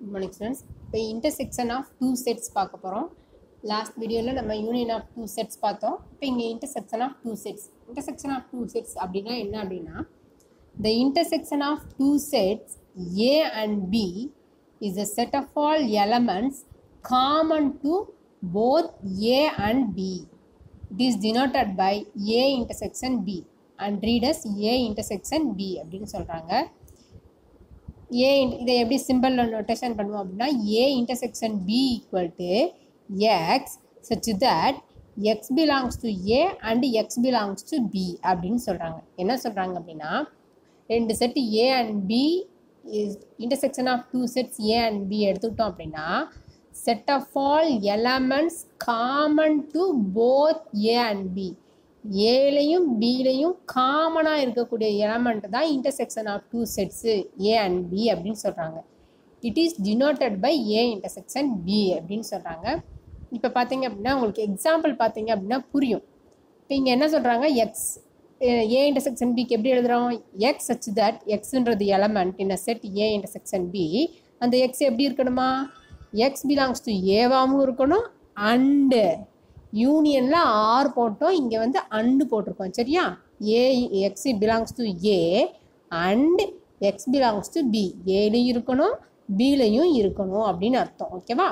Good morning students இப்போ intersection of two sets பார்க்க போகிறோம் லாஸ்ட் வீடியோவில் நம்ம யூனியன் ஆஃப் டூ செட்ஸ் பார்த்தோம் இப்போ இங்கே intersection of two sets intersection of two sets அப்படின்னா என்ன அப்படின்னா the intersection of two sets A and B is a set of all elements common to both A and B. It is denoted by A intersection B and read as A intersection B அப்படின்னு சொல்கிறாங்க ஏ இதை எப்படி simple notation பண்ணுவோம் அப்படின்னா A intersection B equal to X such that X belongs to A and x belongs to B அப்படின்னு சொல்கிறாங்க என்ன சொல்கிறாங்க அப்படின்னா ரெண்டு set A and B is intersection of two sets A and B எடுத்துக்கிட்டோம் அப்படின்னா set of all elements common to both A and B ஏலையும் பிலையும் காமனாக இருக்கக்கூடிய எலமெண்ட் தான் intersection of two sets A and B அப்படின்னு சொல்கிறாங்க it is denoted by A intersection B அப்படின்னு சொல்கிறாங்க இப்போ பார்த்தீங்க அப்படின்னா உங்களுக்கு எக்ஸாம்பிள் பார்த்தீங்க அப்படின்னா புரியும் இப்போ இங்கே என்ன சொல்கிறாங்க எக்ஸ் ஏ இன்டர்செக்ஷன் பிக்கு எப்படி எழுதுகிறோம் எக்ஸ் சச் தட் எக்ஸுன்றது element in a set A intersection B அந்த எக்ஸ் எப்படி இருக்கணுமா எக்ஸ் பிலாங்ஸ் டு ஏவாகவும் இருக்கணும் அண்டு யூனியனில் ஆர் போட்டோம் இங்கே வந்து அண்டு போட்டிருக்கோம் சரியா A x belongs to A and x belongs to B ஏலையும் இருக்கணும் பிலையும் இருக்கணும் அப்படின்னு அர்த்தம் ஓகேவா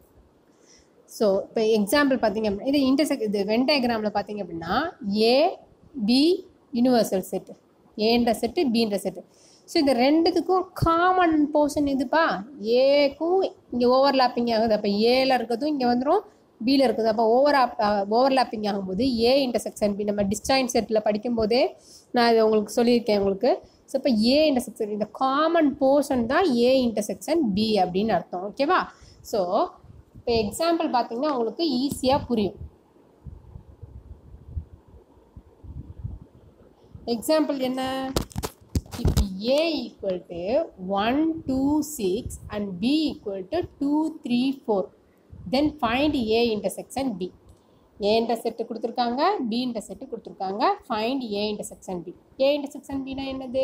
ஸோ இப்போ எக்ஸாம்பிள் பார்த்தீங்க அப்படின்னா இது இன்டர்செக் இது வென் டயக்ராமில் பார்த்தீங்க அப்படின்னா ஏ பி யூனிவர்சல் செட்டு ஏன்ற செட்டு பின்ற செட்டு ஸோ இந்த ரெண்டுத்துக்கும் காமன் போர்ஷன் இதுப்பா ஏக்கும் இங்கே ஓவர்லாப்பிங் ஆகுது அப்போ ஏல இருக்கிறதும் இங்கே வந்துடும் பியில் இருக்குது அப்போ ஓவர் ஓவர்லாப்பிங் ஆகும்போது ஏ இன்டர்செக்ஷன் பி நம்ம டிஸ்டாயின் செட்டில் படிக்கும்போதே நான் இதை உங்களுக்கு சொல்லியிருக்கேன் உங்களுக்கு ஸோ இப்போ ஏ இன்டர்செக்ஷன் இந்த காமன் போர்ஷன் தான் ஏ இன்டர்செக்ஷன் பி அப்படின்னு அர்த்தம் ஓகேவா ஸோ இப்போ எக்ஸாம்பிள் பார்த்தீங்கன்னா உங்களுக்கு ஈஸியாக புரியும் எக்ஸாம்பிள் என்ன இப்போ A equal to one two six and B equal to two three four then find A intersection B A intersect கொடுத்துருக்காங்க பி இன்டர்செக்ட் கொடுத்துருக்காங்க find A intersection B A intersection பினா என்னது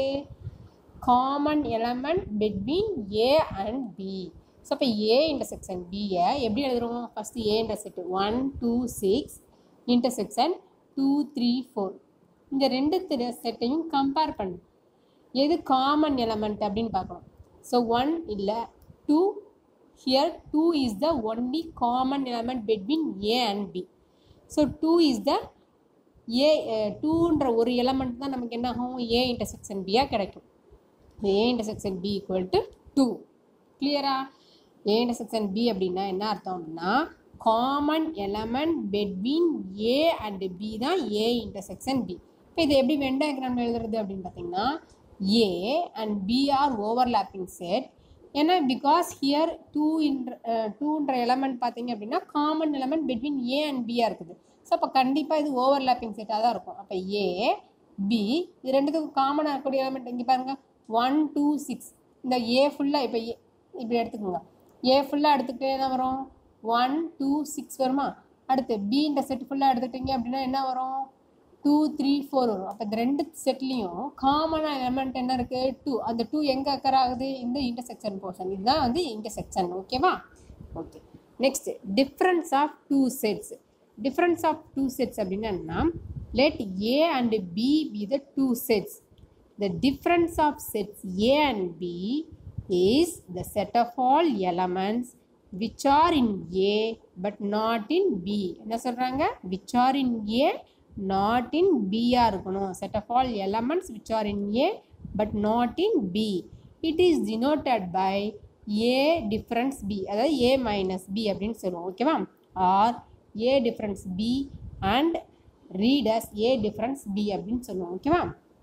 common element between A and B so அப்போ A intersection பியை எப்படி எழுதுறோம் first A intersect one two six intersection two three four இந்த ரெண்டு செட்டையும் கம்பேர் பண்ணு எது காமன் எலமெண்ட் அப்படின்னு பார்க்கணும் ஸோ ஒன் இல்லை two here two is the only common element between A and B so two is the A டூன்ற ஒரு element தான் நமக்கு என்ன ஆகும் ஏ இன்டர்செக்ஷன் பியாக கிடைக்கும் A intersection B equal to two கிளியரா ஏ இன்டர்செக்ஷன் பி அப்படின்னா என்ன அர்த்தம் அப்படின்னா common element between A and B தான் ஏ இன்டர்செக்ஷன் பி இப்போ இது எப்படி வென் டயக்ராம் எழுதுறது அப்படின்னு பார்த்தீங்கன்னா A and B are overlapping set ஏன்னா பிகாஸ் ஹியர் டூ இன்ற டூன்ற எலமெண்ட் பார்த்தீங்க அப்படின்னா common element between A and பியாக இருக்குது ஸோ அப்போ கண்டிப்பாக இது ஓவர்லாப்பிங் செட்டாக தான் இருக்கும் அப்போ ஏ பி இது ரெண்டுத்துக்கும் காமனாக இருக்கக்கூடிய எலமெண்ட் இங்கே பாருங்கள் ஒன் டூ சிக்ஸ் இந்த ஏ ஃபுல்லாக இப்போ ஏ இப்படி எடுத்துக்கோங்க ஏ ஃபுல்லாக எடுத்துக்கிட்டே என்ன வரும் ஒன் டூ சிக்ஸ் வருமா அடுத்து பின்ற செட் ஃபுல்லாக எடுத்துக்கிட்டீங்க அப்படின்னா என்ன வரும் டூ த்ரீ ஃபோர் வரும் அப்போ இந்த ரெண்டு செட்லேயும் காமனாக எலமெண்ட் என்ன இருக்குது டூ அந்த டூ எங்கே அக்கர் ஆகுது இந்த இன்டர்செக்ஷன் போர்ஷன் இதுதான் வந்து இன்டர்செக்ஷன் ஓகேவா okay next difference of two sets difference of two sets அப்படின்னா let A and B B the two sets the difference of sets A and B is the set of all elements which are in A but not in B என்ன சொல்கிறாங்க which are in A not in பியாக இருக்கணும் set of all elements which are in A but not in B it is denoted by A difference B அதாவது A minus B அப்படின்னு சொல்லுவோம் ஓகேவா or A difference B and reads A difference B அப்படின்னு சொல்லுவோம் ஓகேவா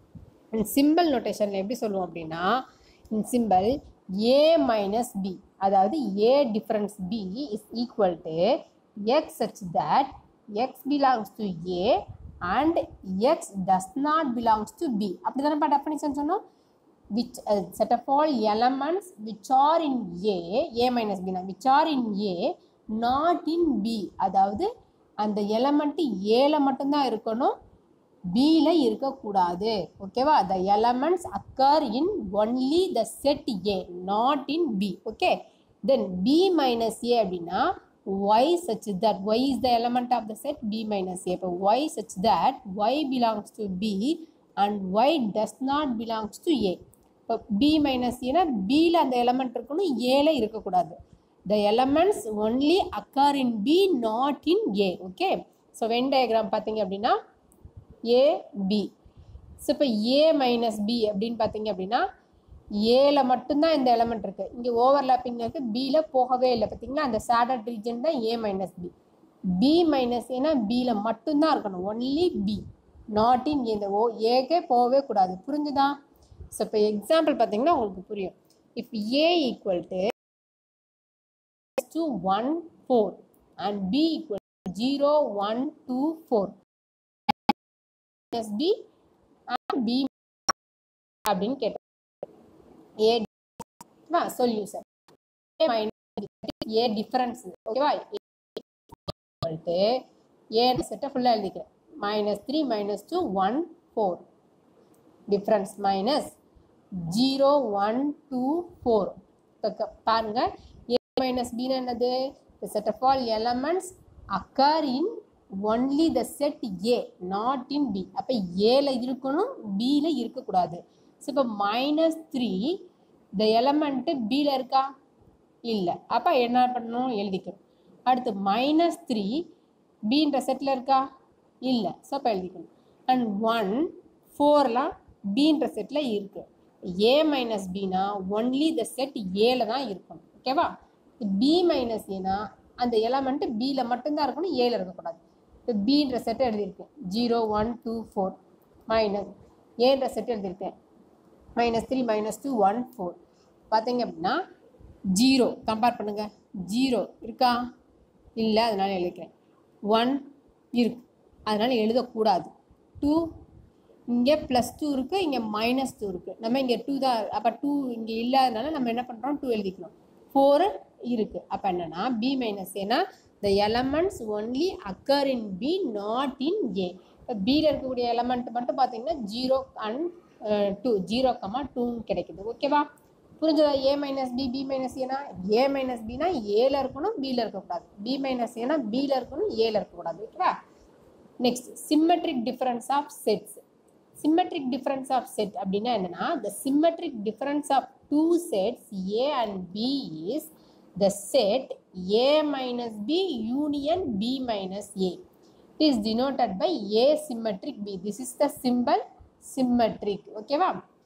simple நோட்டேஷனில் எப்படி சொல்லுவோம் அப்படின்னா in simple A minus B அதாவது A difference B is equal to X such that X belongs to A and X does not belongs to B அப்படி தானேப்பா டெஃபினிஷன் சொன்னோம் which set of all elements which are in A A minus பினா which are in A not in B அதாவது அந்த element ஏல மட்டும்தான் இருக்கணும் பியில் இருக்கக்கூடாது ஓகேவா the elements occur in only the set A not in B okay then B minus A அப்படின்னா Y such that Y is the element of the set B minus A இப்போ Y such that Y belongs to B and Y does not belongs to A இப்போ B minus ஏன்னா பியில் அந்த element இருக்கணும் ஏல இருக்கக்கூடாது the elements only occur in B not in A okay so when diagram பார்த்தீங்க அப்படின்னா ஏ பி ஸோ இப்போ ஏ மைனஸ் பி அப்படின்னு பார்த்தீங்க அப்படின்னா ஏல மட்டும்தான் இந்த எலமெண்ட் இருக்கு இங்கே ஓவர்லாப்பிங் இருக்கு பியில் போகவே இல்லை பார்த்தீங்களா அந்த சேடட் ரீஜன் தான் A minus B B minus ஏன்னா பியில் மட்டும்தான் இருக்கணும் ஒன்லி பி நாட் இன் இந்த ஓ ஏக்கே போகவே கூடாது புரிஞ்சுதா ஸோ இப்போ எக்ஸாம்பிள் பார்த்தீங்கன்னா உங்களுக்கு புரியும் if A equal to to 1 4 and b equal to 0 1 2 4 minus b and b அப்படின்னு கேட்டோம் a வா solution a minus a difference ஓகேவா equal to a செட்டை ஃபுல்லாக எழுதிக்கிறேன் minus three minus two one four difference minus zero one two four பாருங்க minus b என்னது the set of all elements occur in only the set a not in b அப்போ ஏல இருக்கணும் bல இருக்கக்கூடாது so இப்போ மைனஸ் த்ரீ இந்த element பியில் இருக்கா இல்லை அப்போ என்ன பண்ணணும் எழுதிக்கணும் அடுத்து மைனஸ் த்ரீ பின்ற செட்டில் இருக்கா இல்லை ஸோ அப்போ எழுதிக்கணும் அண்ட் ஒன் ஃபோர்லாம் பின்ற செட்டில் இருக்குது ஏ மைனஸ் பினா ஒன்லி த செட் ஏல தான் இருக்கணும் ஓகேவா பி மைனஸ் ஏனா அந்த எலமெண்ட்டு பியில் மட்டும்தான் இருக்கணும் ஏல இருக்கக்கூடாது இப்போ பின்ற செட்டை எழுதியிருக்கேன் zero one two four minus ஏன்ற செட் எழுதியிருக்கேன் minus three minus two one four பார்த்தீங்க அப்படின்னா ஜீரோ கம்பேர் பண்ணுங்கள் ஜீரோ இருக்கா இல்லை அதனால் எழுதிக்கிறேன் ஒன் இருக்கு அதனால் எழுதக்கூடாது டூ இங்கே ப்ளஸ் டூ இருக்குது இங்கே மைனஸ் டூ இருக்குது நம்ம இங்கே டூ தான் அப்போ டூ இங்கே இல்லாதனால நம்ம என்ன பண்ணுறோம் டூ எழுதிக்கணும் ஃபோரு இருக்குது அப்போ என்னென்னா பி மைனஸ் ஏன்னா the elements only occur in B not in A இப்போ பியில் இருக்கக்கூடிய எலமெண்ட் மட்டும் பார்த்தீங்கன்னா zero and two zero comma டூன்னு கிடைக்குது ஓகேவா புரிஞ்சதா A minus B B minus ஏனா ஏ மைனஸ் பினா ஏல இருக்கணும் பியில் இருக்கக்கூடாது பி மைனஸ் ஏனா பியில் இருக்கணும் ஏல இருக்கக்கூடாது ஓகேவா next symmetric difference of sets symmetric difference of set அப்படின்னா என்னன்னா the symmetric difference of two sets A and B is the set A minus B union B minus A is denoted by A symmetric B. This is the symbol symmetric. ஓகேவா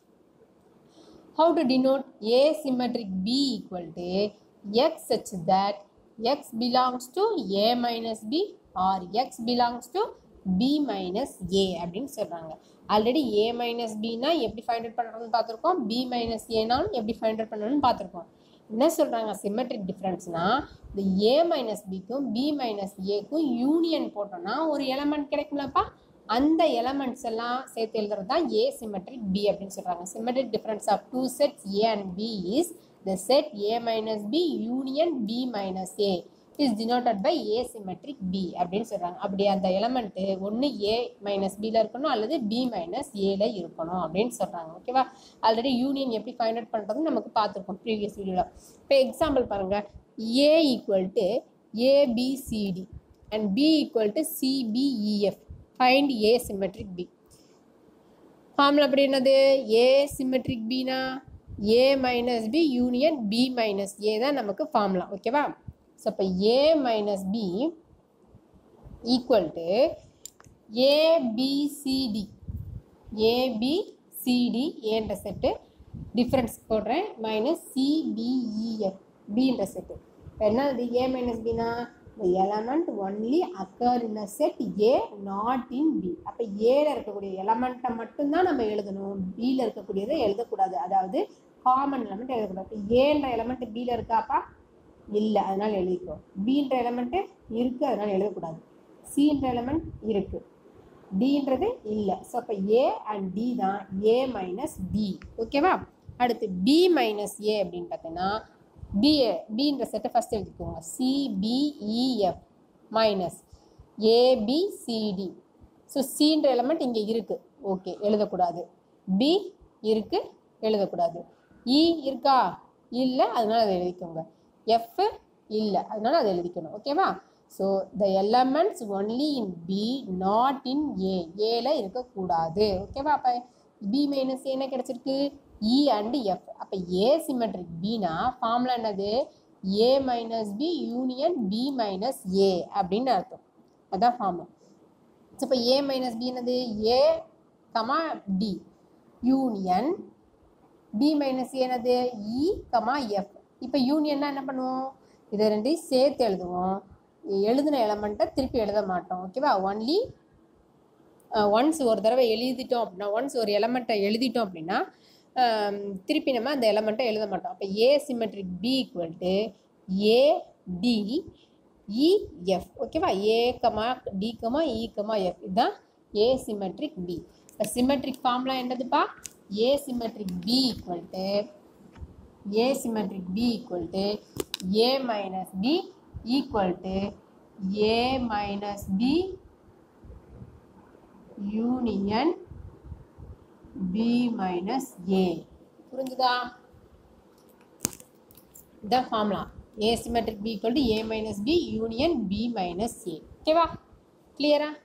How to denote A symmetric B equal to X such that X belongs to A minus B or X belongs to B minus A அப்படின்னு சொல்கிறாங்க already A minus Bனா எப்படி find out பண்ணுறோம்னு பார்த்துருக்கோம் B minus Aனாலும் எப்படி find out பண்ணணும்னு பார்த்துருக்கோம் என்ன சொல்கிறாங்க சிமெட்ரிக் டிஃப்ரென்ஸ்னா இந்த ஏ மைனஸ் பிக்கும் பி மைனஸ் ஏக்கும் யூனியன் போட்டோம்னா ஒரு எலமெண்ட் கிடைக்கும்லப்பா அந்த எலமெண்ட்ஸ் எல்லாம் சேர்த்து எழுதுறது தான் ஏ சிமெட்ரிக் பி அப்படின்னு சொல்கிறாங்க symmetric difference of two sets A and B is the set A minus B union B minus A is denoted by A symmetric B அப்படின்னு சொல்கிறாங்க அப்படி அந்த எலமெண்ட்டு ஒன்று ஏ மைனஸ் பியில் இருக்கணும் அல்லது பி மைனஸ் ஏல இருக்கணும் அப்படின்னு சொல்கிறாங்க ஓகேவா ஆல்ரெடி யூனியன் எப்படி ஃபைண்ட் அவுட் பண்ணுறதுன்னு நமக்கு பார்த்துருக்கோம் ப்ரீவியஸ் வீடியோவில் இப்போ எக்ஸாம்பிள் பாருங்கள் A equal to A B C D and B equal to C B E F find A symmetric B formula அப்படி என்னது ஏ சிமெட்ரிக் பினா A minus B union B minus A தான் நமக்கு ஃபார்முலா ஓகேவா ஸோ இப்போ A minus B equal to A B C D A B C D ஏன்ற set difference போடுறேன் minus C B E F பின்ற செட்டு இப்போ என்ன இது A minus Bina the element only occur in a set A not in B அப்போ ஏல இருக்கக்கூடிய எலமெண்ட்டை மட்டும்தான் நம்ம எழுதணும் பியில் இருக்கக்கூடியதை எழுதக்கூடாது அதாவது காமன் எலமெண்ட் எழுதக்கூடாது இப்போ ஏன்ற எலமெண்ட் பியில் இருக்காப்பா இல்லை அதனால எழுதிக்கோ பின்ற எலமெண்ட்டு இருக்குது அதனால எழுதக்கூடாது சின்ற எலமெண்ட் இருக்குது டின்றது இல்லை ஸோ அப்போ ஏ அண்ட் டி தான் ஏ மைனஸ் பி ஓகேவா அடுத்து பி மைனஸ் ஏ அப்படின்னு பார்த்தீங்கன்னா பி பின்ற செட்டை ஃபஸ்ட் எழுதிக்கோங்க சிபிஇஎஃப் மைனஸ் ஏபிசிடி ஸோ சின்ற எலமெண்ட் இங்கே இருக்குது ஓகே எழுதக்கூடாது பி இருக்குது எழுதக்கூடாது இ இருக்கா இல்லை அதனால அதை எழுதிக்கோங்க எஃப் இல்லை அதனால அதை எழுதிக்கணும் ஓகேவா so the elements only in B not in A ஏல இருக்கக்கூடாது ஓகேவா அப்போ பி மைனஸ் என்ன கிடச்சிருக்கு இ அண்ட் எஃப் அப்போ ஏ சிமெட்ரிக் பினா ஃபார்முலா என்னது A minus B union B minus A அப்படின்னு அர்த்தம் அதான் ஃபார்முலா ஸோ இப்போ ஏ மைனஸ் பி என்னது A comma D union B minus என்னது இ கமா எஃப் இப்போ யூனியன்னா என்ன பண்ணுவோம் இதை ரெண்டையும் சேர்த்து எழுதுவோம் எழுதின எலமெண்ட்டை திருப்பி எழுத மாட்டோம் ஓகேவா ஒன்லி ஒன்ஸ் ஒரு தடவை எழுதிட்டோம் அப்படின்னா ஒன்ஸ் ஒரு எலமெண்ட்டை எழுதிட்டோம் அப்படின்னா ஆம், திருப்பி நம்ம அந்த எலமெண்ட்டை எழுத மாட்டோம் அப்போ A symmetric B equal to A D E F ஓகேவா A comma D comma E comma F இதுதான் ஏ சிமெட்ரிக் பி இப்போ சிமெட்ரிக் ஃபார்முலா என்னதுப்பா A symmetric B equal to a symmetric b equal to a minus b equal to a minus b union b minus a புரிஞ்சுதா இதான் formula a symmetric b equal to a minus b union b minus a ஓகேவா கிளியரா